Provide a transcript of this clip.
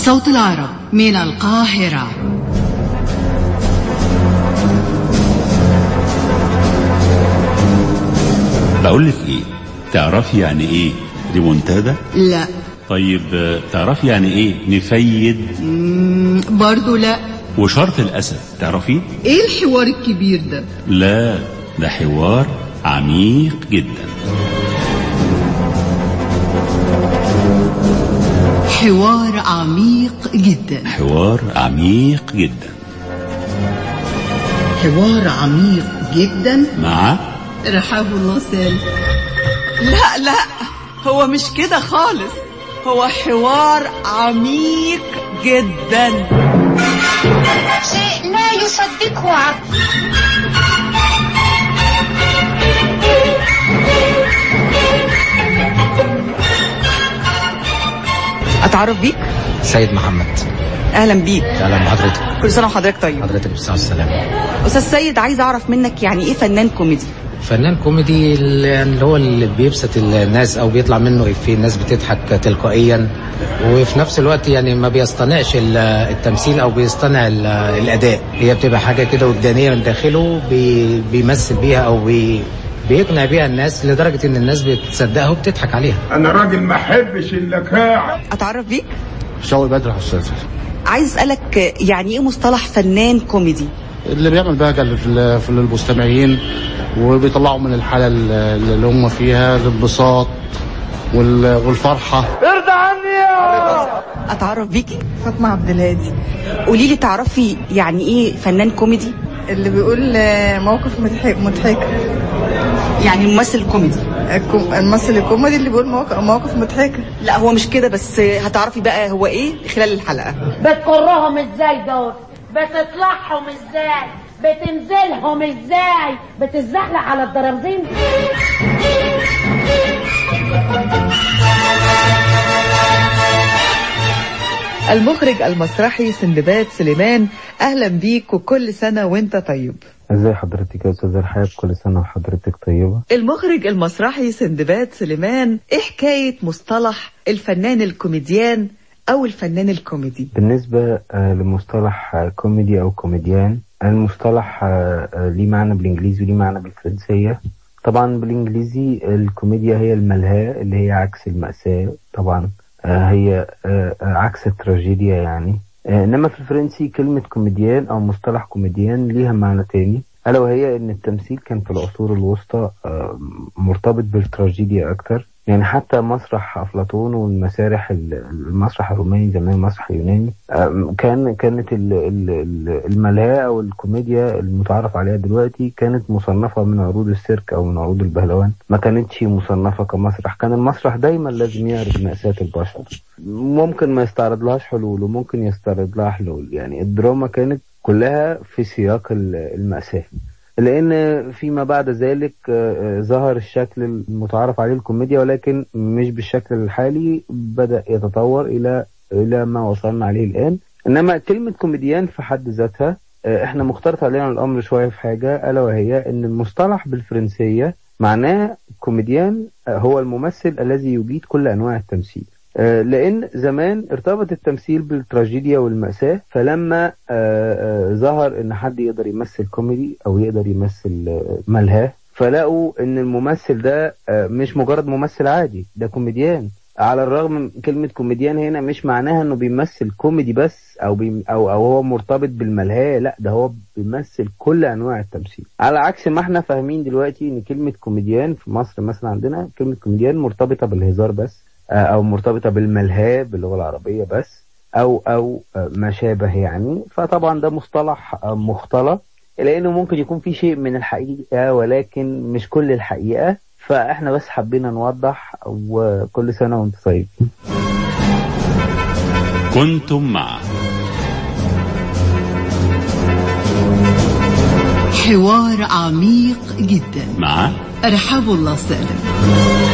صوت العرب من القاهرة بقول لك ايه تعرفي يعني ايه ريمونتادا لا طيب آه، تعرفي يعني ايه نفيد مم، برضو لا وشرط الاسد تعرفيه ايه الحوار الكبير ده لا ده حوار عميق جدا حوار عميق جدا حوار عميق جدا حوار عميق جدا مع رحاب الله سالم لا لا هو مش كده خالص هو حوار عميق جدا شيء لا يصدقه عقل اتعرف بيك سيد محمد اهلا بيك اهلا بحضرتك كل سنه وحضرتك طيب حضرتك بالصحه والسلامه استاذ سيد عايز اعرف منك يعني ايه فنان كوميدي فنان كوميدي اللي اللي هو اللي بيبسط الناس او بيطلع منه افيه الناس بتضحك تلقائيا وفي نفس الوقت يعني ما بيصطنعش ال- التمثيل او بيصطنع ال- الاداء هي بتبقى حاجه كده وجدانيه من داخله بي بيمثل بيها او بي بيقنع بيها الناس لدرجه ان الناس بتصدقها وبتضحك عليها انا راجل ما احبش اللكاعة اتعرف بيك شوقي بدر حسين عايز اسالك يعني ايه مصطلح فنان كوميدي اللي بيعمل بهجة لل- في المستمعين وبيطلعوا من الحالة اللي هم فيها الانبساط وال- والفرحة اتعرف بيكي فاطمه عبد الهادي قولي لي تعرفي يعني ايه فنان كوميدي اللي بيقول آه، موقف مضحك مضحكة يعني ممثل كوميدي الكم- الممثل الكوميدي اللي بيقول مواقف, مواقف مضحكة لا هو مش كده بس هتعرفي بقى هو ايه خلال الحلقه بتقرهم ازاي دول بتطلعهم ازاي بتنزلهم ازاي بتزحلق على الدرابزين المخرج المسرحي سندباد سليمان اهلا بيك وكل سنه وانت طيب ازي حضرتك يا استاذ رحاب كل سنه وحضرتك طيبه المخرج المسرحي سندباد سليمان ايه حكايه مصطلح الفنان الكوميديان او الفنان الكوميدي بالنسبه آه، لمصطلح آه، كوميدي او كوميديان المصطلح آه، آه، ليه معنى بالانجليزي وليه معنى بالفرنسيه طبعا بالانجليزي الكوميديا هي الملهاة اللي هي عكس المأساة طبعا آه، هي آه، آه، عكس التراجيديا يعني آه، انما في الفرنسي كلمة كوميديان او مصطلح كوميديان ليها معنى تاني الا وهي ان التمثيل كان في العصور الوسطى آه، مرتبط بالتراجيديا اكتر يعني حتى مسرح افلاطون والمسارح ال- المسرح الروماني زمان المسرح اليوناني آه، كان كانت ال- ال- ال- الملهاة او الكوميديا المتعارف عليها دلوقتي كانت مصنفة من عروض السيرك او من عروض البهلوان ما كانتش مصنفة كمسرح كان المسرح دايما لازم يعرض مأساة البشر ممكن ما يستعرض لهاش حلول وممكن يستعرض لها حلول يعني الدراما كانت كلها في سياق ال- المأساة لان فيما بعد ذلك آه، آه، ظهر الشكل المتعارف عليه الكوميديا ولكن مش بالشكل الحالي بدأ يتطور الى الى ما وصلنا عليه الان انما كلمة كوميديان في حد ذاتها آه، احنا مختلط علينا الامر شوية في حاجة الا وهي ان المصطلح بالفرنسية معناه كوميديان آه، هو الممثل الذي يجيد كل انواع التمثيل آه، لان زمان ارتبط التمثيل بالتراجيديا والمأساة فلما آه، آه، ظهر ان حد يقدر يمثل كوميدي او يقدر يمثل آه، ملهاه فلقوا ان الممثل ده آه، مش مجرد ممثل عادي ده كوميديان على الرغم من كلمة كوميديان هنا مش معناها انه بيمثل كوميدي بس او بي او او هو مرتبط بالملهاة لا ده هو بيمثل كل انواع التمثيل على عكس ما احنا فاهمين دلوقتي ان كلمة كوميديان في مصر مثلا عندنا كلمة كوميديان مرتبطة بالهزار بس آه، او مرتبطة بالملهاة باللغة العربية بس او او آه، ما شابه يعني فطبعا ده مصطلح آه، مختلط لانه ممكن يكون في شيء من الحقيقة ولكن مش كل الحقيقة فاحنا بس حبينا نوضح وكل سنة وانت طيب كنتم مع حوار عميق جدا مع رحاب الله سالم